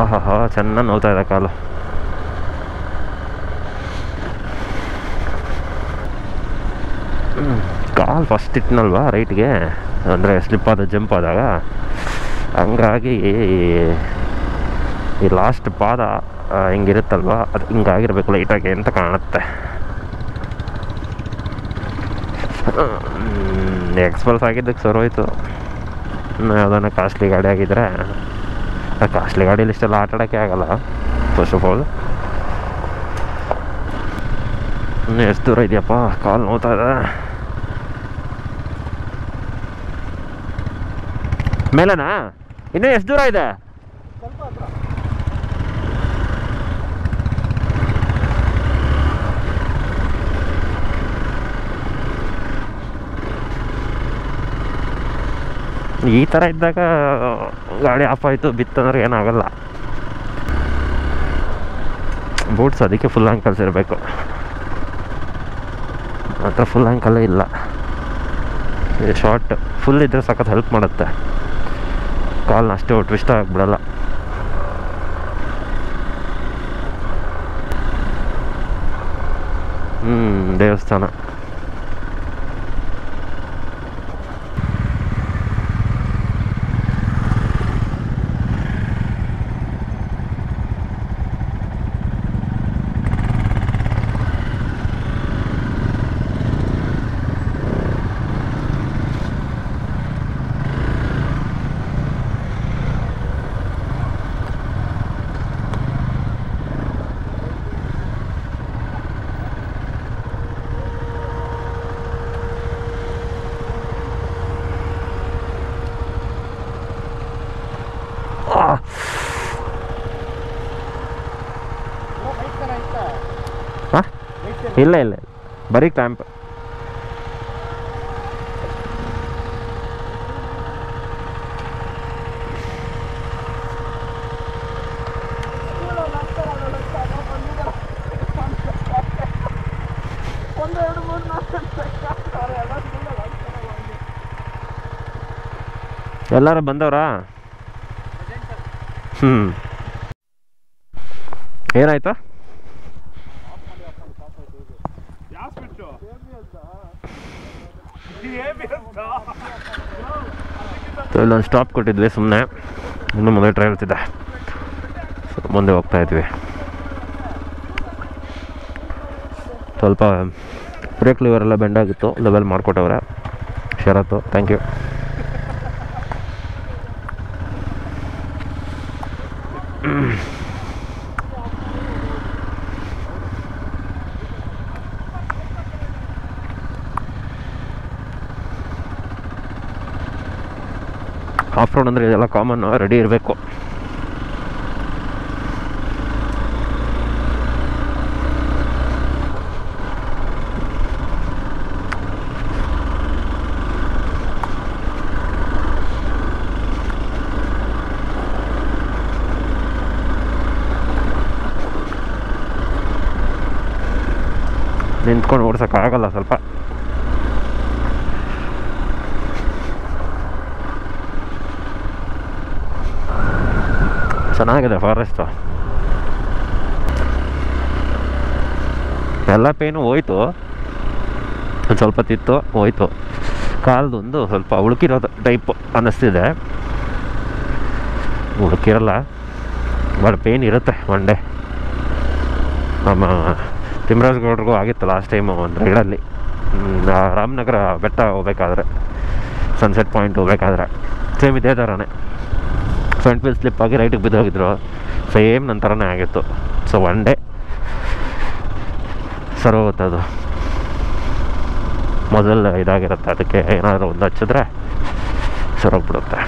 ಹಾ ಹಾ ಚೆನ್ನಾಗಿ ನೋವ್ತಾ ಇದೆ ಕಾಲು ಹ್ಮ್. ಕಾಲು ಫಸ್ಟ್ ಇಟ್ನಲ್ವಾ ರೈಟ್ಗೆ ಅಂದರೆ ಸ್ಲಿಪ್ ಆದ ಜಂಪ್ ಆದಾಗ ಹಂಗಾಗಿ ಈ ಲಾಸ್ಟ್ ಪಾದ ಆ, ಹಿಂಗಿರುತ್ತಲ್ವಾ ಅದು ಹಿಂಗಾಗಿರ್ಬೇಕು ಲೈಟಾಗಿ ಅಂತ ಕಾಣುತ್ತೆ ಎಕ್ಸ್ಪಲ್ಸ್ ಆಗಿದ್ದಕ್ಕೆ ಸರೋಯ್ತು ಇನ್ನು ಯಾವುದನ್ನ ಕಾಸ್ಟ್ಲಿ ಗಾಡಿ ಆಗಿದ್ರೆ ಕಾಸ್ಟ್ಲಿ ಗಾಡೀಲಿ ಇಷ್ಟೆಲ್ಲ ಆಟ ಆಡೋಕ್ಕೆ ಆಗಲ್ಲ ಫಸ್ಟ್ ಆಫ್ ಆಲ್ ಇನ್ನು ಎಷ್ಟು ದೂರ ಇದೆಯಪ್ಪ ಕಾಲು ನೋವ್ತಾ ಇದೆ ಮೇಲನಾ ಇನ್ನೂ ಎಷ್ಟು ದೂರ ಇದೆ ಈ ಥರ ಇದ್ದಾಗ ಗಾಡಿ ಆಫ್ ಆಯಿತು ಬಿತ್ತಂದ್ರೆ ಏನಾಗಲ್ಲ ಬೂಟ್ಸ್ ಅದಕ್ಕೆ ಫುಲ್ ಆ್ಯಂಕಲ್ಸ್ ಇರಬೇಕು ಮಾತ್ರ ಫುಲ್ ಆ್ಯಂಕಲ್ಲೇ ಇಲ್ಲ ಶಾರ್ಟ್ ಫುಲ್ ಇದ್ರೆ ಸಖತ್ ಹೆಲ್ಪ್ ಮಾಡುತ್ತೆ ಕಾಲ್ನ ಅಷ್ಟೇ ಟ್ವಿಸ್ಟ್ ಆಗಿಬಿಡಲ್ಲ ಹ್ಞೂ ದೇವಸ್ಥಾನ ಆ, ಹಾ? ಇಲ್ಲ ಇಲ್ಲ ಇಲ್ಲ. ಬರೀ ಕ್ಯಾಂಪ್ ಎಲ್ಲರೂ ಬಂದವ್ರಾ ಹ್ಞೂ ಏನಾಯ್ತು ಸೊ ಇಲ್ಲೊಂದು ಸ್ಟಾಪ್ ಕೊಟ್ಟಿದ್ವಿ ಸುಮ್ಮನೆ ಇನ್ನು ಮುಂದೆ ಟ್ರೈಲ್ಸ್ ಇದೆ ಸೊ ಮುಂದೆ ಹೋಗ್ತಾ ಇದ್ವಿ ಸ್ವಲ್ಪ ಬ್ರೇಕ್ ಲಿವರ್ ಎಲ್ಲ ಬೆಂಡ್ ಆಗಿತ್ತು ಲೆವೆಲ್ ಮಾಡಿಕೊಟ್ಟವ್ರೆ Sharath thank you off road ಅಂದರೆ ಇದೆಲ್ಲ ಕಾಮನ್ ರೆಡಿ ಇರಬೇಕು ನಿಂತ್ಕೊಂಡು ಓಡ್ಸೋಕ್ಕಾಗಲ್ಲ ಸ್ವಲ್ಪ ಚೆನ್ನಾಗಿದೆ ಫಾರೆಸ್ಟು ಎಲ್ಲ ಪೇನು ಹೋಯ್ತು ಒಂದು ಸ್ವಲ್ಪ ತಿತ್ತು ಹೋಯ್ತು ಕಾಲ್ದೊಂದು ಸ್ವಲ್ಪ ಉಳುಕಿರೋದು ಟೈಪ್ ಅನ್ನಿಸ್ತಿದೆ ಉಳುಕಿರಲ್ಲ ಬಟ್ ಪೇನ್ ಇರುತ್ತೆ ಒನ್ ಡೇ ನಮ್ಮ ತಿಮ್ಮರಾಜ್ ಗೌಡ್ರಿಗೂ ಆಗಿತ್ತು ಲಾಸ್ಟ್ ಟೈಮು ಒಂದು ರೈಡಲ್ಲಿ ರಾಮನಗರ ಬೆಟ್ಟ ಹೋಗ್ಬೇಕಾದ್ರೆ ಸನ್ಸೆಟ್ ಪಾಯಿಂಟ್ ಹೋಗ್ಬೇಕಾದ್ರೆ ಸೇಮ್ ಇದೇ ಥರನೇ ಫ್ರಂಟ್ ವೀಲ್ ಸ್ಲಿಪ್ ಆಗಿ ರೈಟಿಗೆ ಬಿದ್ದೋಗಿದ್ರು ಸೇಮ್ ನನ್ನ ಥರನೇ ಆಗಿತ್ತು ಸೊ ಒನ್ ಡೇ ಸರ್ ಹೋಗುತ್ತೆ ಅದು ಮೊದಲು ಇದಾಗಿರುತ್ತೆ ಅದಕ್ಕೆ ಏನಾದರೂ ಒಂದು ಹಚ್ಚಿದ್ರೆ ಸರೋಗ್ಬಿಡುತ್ತೆ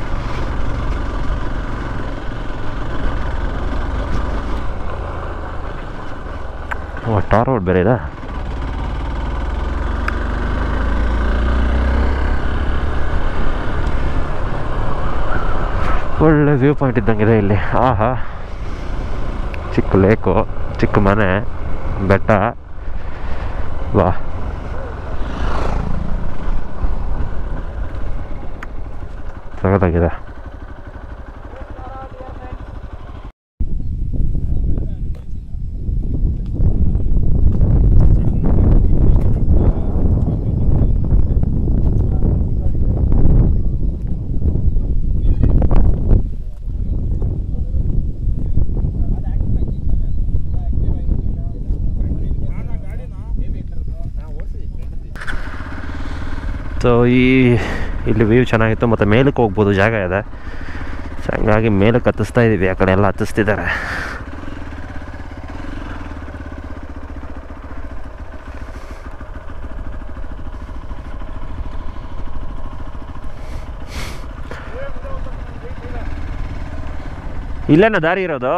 ಓ ಟಾರ್ ರೋಡ್ ಬೇರೆ ಇದೆ ಒಳ್ಳೆ ವ್ಯೂ ಪಾಯಿಂಟ್ ಇದ್ದಂಗಿದೆ ಇಲ್ಲಿ ಆಹಾ ಚಿಕ್ಕ ಲೇಕು ಚಿಕ್ಕ ಮನೆ ಬೆಟ್ಟ ವಾ ಸಖತ್ತಾಗಿದೆ ಸೊ ಈ ಇಲ್ಲಿ ವ್ಯೂ ಚೆನ್ನಾಗಿತ್ತು ಮತ್ತು ಮೇಲಕ್ಕೆ ಹೋಗ್ಬೋದು ಜಾಗ ಇದೆ ಸೊ ಹಂಗಾಗಿ ಮೇಲಕ್ಕೆ ಹತ್ತಿಸ್ತಾ ಇದ್ದೀವಿ ಆ ಕಡೆ ಎಲ್ಲ ಹತ್ತಿಸ್ತಿದ್ದಾರೆ ಇಲ್ಲೇನಾ ದಾರಿ ಇರೋದು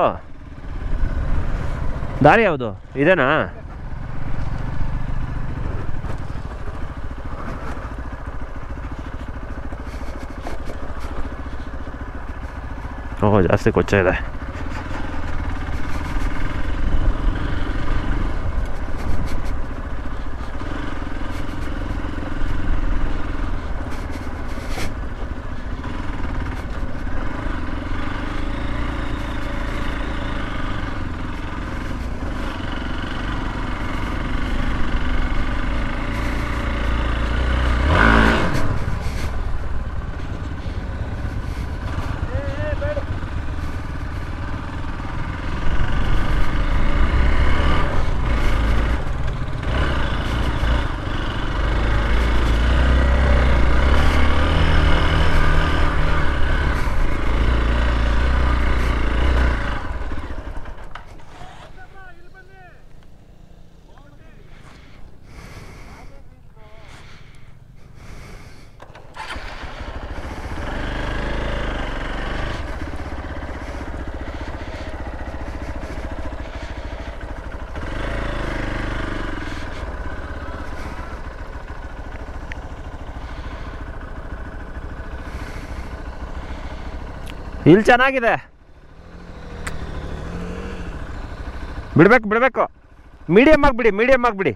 ದಾರಿ ಯಾವುದು ಇದೇನಾ ಓಹ್ ಜಾಸ್ತಿ ಕೊಚ್ಚ ಇದೆ ಇಲ್ಲಿ ಚೆನ್ನಾಗಿದೆ ಬಿಡ್ಬೇಕು ಬಿಡಬೇಕು ಮೀಡಿಯಮ್ ಆಗಿಬಿಡಿ ಮೀಡಿಯಮ್ ಆಗಿಬಿಡಿ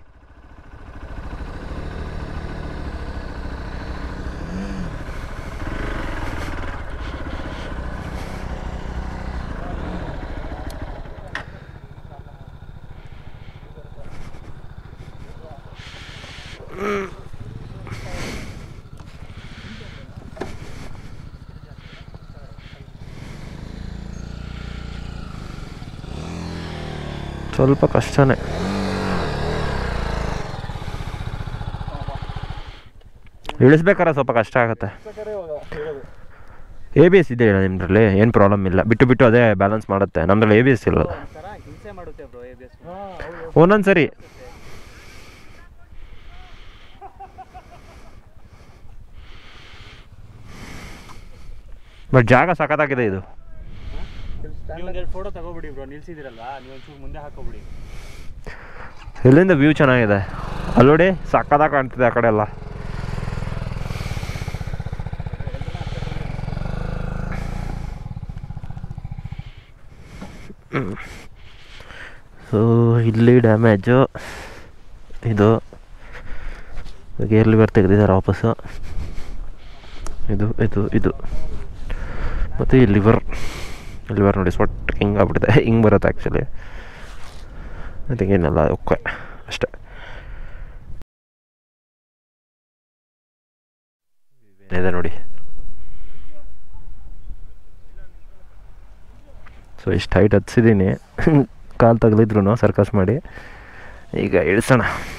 ಸ್ವಲ್ಪ ಕಷ್ಟನೇ ಇಳಿಸ್ಬೇಕಾದ್ರೆ ಸ್ವಲ್ಪ ಕಷ್ಟ ಆಗುತ್ತೆ ಎ ಬಿ ಎಸ್ ಇದೆ ಹೇಳ ನಿಮ್ಮದ್ರಲ್ಲಿ ಏನು ಪ್ರಾಬ್ಲಮ್ ಇಲ್ಲ ಬಿಟ್ಟು ಬಿಟ್ಟು ಅದೇ ಬ್ಯಾಲೆನ್ಸ್ ಮಾಡುತ್ತೆ ನಮ್ಮದ್ರಲ್ಲಿ ಎ ಬಿ ಎಸ್ ಇಲ್ಲ ಒಂಥರ ಹಿಂಸೆ ಮಾಡುತ್ತೆ ಬ್ರೋ ಎ ಬಿ ಎಸ್ ಒಂದೊಂದು ಸರಿ ಬಟ್ ಜಾಗ ಸಖತ್ತಾಗಿದೆ ಇದು ನೀವು ಒಂದೆರಡು ಫೋಟೋ ತಗೋಬಿಡಿ ಬ್ರೋ ನಿಲ್ಸಿದಿರಲ್ವಾ ನೀವು ಒಂಚೂರು ಮುಂದೆ ಹಾಕೋಬಿಡಿ ಇಲ್ಲಿಂದ ವ್ಯೂ ಚೆನ್ನಾಗಿದೆ ಅಲ್ಲೋಡಿ ಸಕ್ಕತ್ತಾಗಿ ಕಾಣ್ತಿದೆ ಆ ಕಡೆ ಎಲ್ಲ ಸೊ ಇಲ್ಲಿ ಡ್ಯಾಮೇಜು ಇದು ಗೇರ್ ಲಿವರ್ ತೆಗೆದಿದ್ದಾರೆ ವಾಪಸ್ಸು ಇದು ಇದು ಇದು ಮತ್ತು ಈ ಲಿವರ್ ಲಿವರ್ ನೋಡಿ ಸ್ವಟ್ ಹಿಂಗೆ ಆಗ್ಬಿಟ್ಟಿದೆ ಹಿಂಗೆ ಬರುತ್ತೆ ಆ್ಯಕ್ಚುಲಿ ಐ ಥಿಂಕ್ ಏನಲ್ಲ ಓಕೆ ಅಷ್ಟೇ ಇದೆ ನೋಡಿ ಸೊ ಇಷ್ಟು ಹೈಟ್ ಹತ್ಸಿದ್ದೀನಿ ಕಾಲು ತಗಲಿದ್ರು ಸರ್ಕಸ್ ಮಾಡಿ ಈಗ ಇಳಿಸೋಣ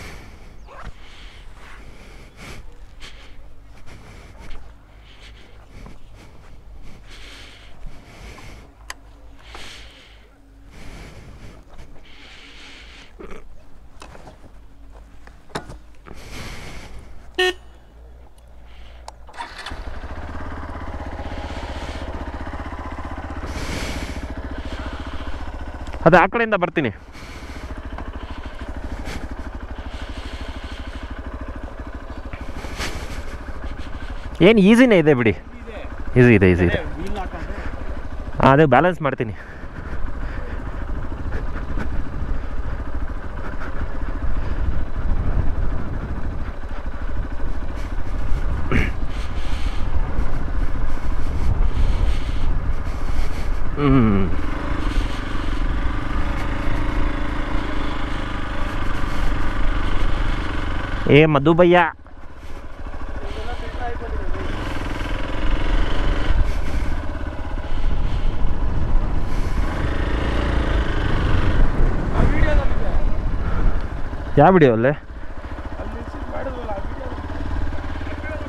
ಅದು ಆ ಕಡೆಯಿಂದ ಬರ್ತೀನಿ ಏನು ಈಸಿನೇ ಇದೆ ಬಿಡಿ ಈಸಿ ಇದೆ ಈಸಿ ಇದೆ ವೀಲ್ ಹಾಕೊಂಡ್ರೆ ಹಾಂ ಅದೇ ಬ್ಯಾಲೆನ್ಸ್ ಮಾಡ್ತೀನಿ ಹ್ಞೂ ಏ ಮಧು ಭಯ್ಯ ಯಾವ ವಿಡಿಯೋ ಅಲ್ಲೇ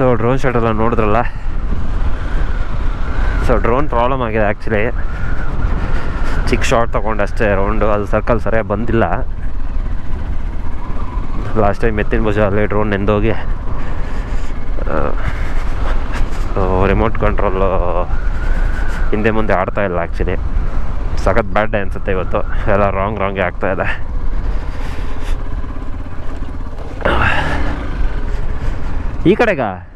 ಡ್ರೋನ್ ಶಾಟ್ ಎಲ್ಲ ನೋಡಿದ್ರಲ್ಲ ಸೊ ಡ್ರೋನ್ ಪ್ರಾಬ್ಲಮ್ ಆಗಿದೆ ಆ್ಯಕ್ಚುಲಿ ಚಿಕ್ಕ ಶಾಟ್ ತೊಗೊಂಡು ಅಷ್ಟೇ ರೌಂಡು ಅದು ಸರ್ಕಲ್ ಸರಿಯಾಗಿ ಬಂದಿಲ್ಲ ಲಾಸ್ಟ್ ಟೈಮ್ ಎತ್ತಿನ ಭುಜ ಅಲ್ಲಿ ಡ್ರೋನ್ ನೆಂದೋಗಿ ರಿಮೋಟ್ ಕಂಟ್ರೋಲು ಹಿಂದೆ ಮುಂದೆ ಆಡ್ತಾ ಇಲ್ಲ ಆ್ಯಕ್ಚುಲಿ ಸಖತ್ ಬ್ಯಾಡ್ ಡೇ ಅನಿಸುತ್ತೆ ಇವತ್ತು ಎಲ್ಲ ರಾಂಗ್ ರಾಂಗೇ ಆಗ್ತಾ ಇದೆ ಈ ಕಡೆಗಾ